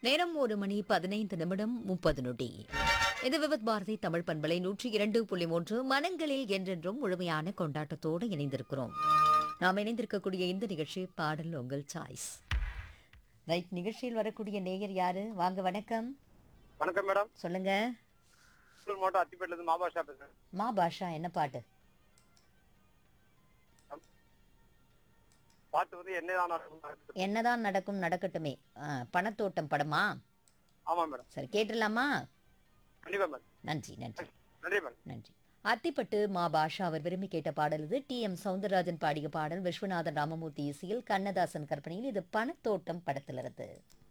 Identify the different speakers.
Speaker 1: நேரம் ஒரு மணி பதினைந்து நிமிடம் முப்பது நொடி இது விவத் பாரதி தமிழ் பண்பலை நூற்றி இரண்டு புள்ளி மூன்று மனங்களில் என்றென்றும் முழுமையான கொண்டாட்டத்தோடு இணைந்திருக்கிறோம் நாம் இணைந்திருக்கக்கூடிய இந்த நிகழ்ச்சி பாடல் உங்கள் சாய்ஸ் ரைட் நிகழ்ச்சியில் வரக்கூடிய நேயர் யாரு வாங்க வணக்கம்
Speaker 2: வணக்கம் மேடம்
Speaker 1: சொல்லுங்க
Speaker 2: திருப்பூர் மாவட்டம் அத்திப்பேட்டில இருந்து மாபாஷா பேசுறேன்
Speaker 1: மா பாஷா என்ன பாட்டு
Speaker 2: பாட்டு வந்து என்னதான் நடக்கும்
Speaker 1: என்னதான் நடக்கும் நடக்கட்டுமே ஆ, பணத்தோட்டம் படமா
Speaker 2: ஆமா மேடம்
Speaker 1: சரி கேட்டுடலாமா
Speaker 2: கண்டிப்பா மேடம்
Speaker 1: நன்றி நன்றி
Speaker 2: நன்றி மேடம்
Speaker 1: நன்றி அத்திப்பட்டு மா பாஷா அவர் விரும்பி கேட்ட பாடல் இது டி எம் சவுந்தரராஜன் பாடிய பாடல் விஸ்வநாதன் ராமமூர்த்தி இசையில் கண்ணதாசன் கற்பனையில் இது பணத்தோட்டம் படத்திலிருந்து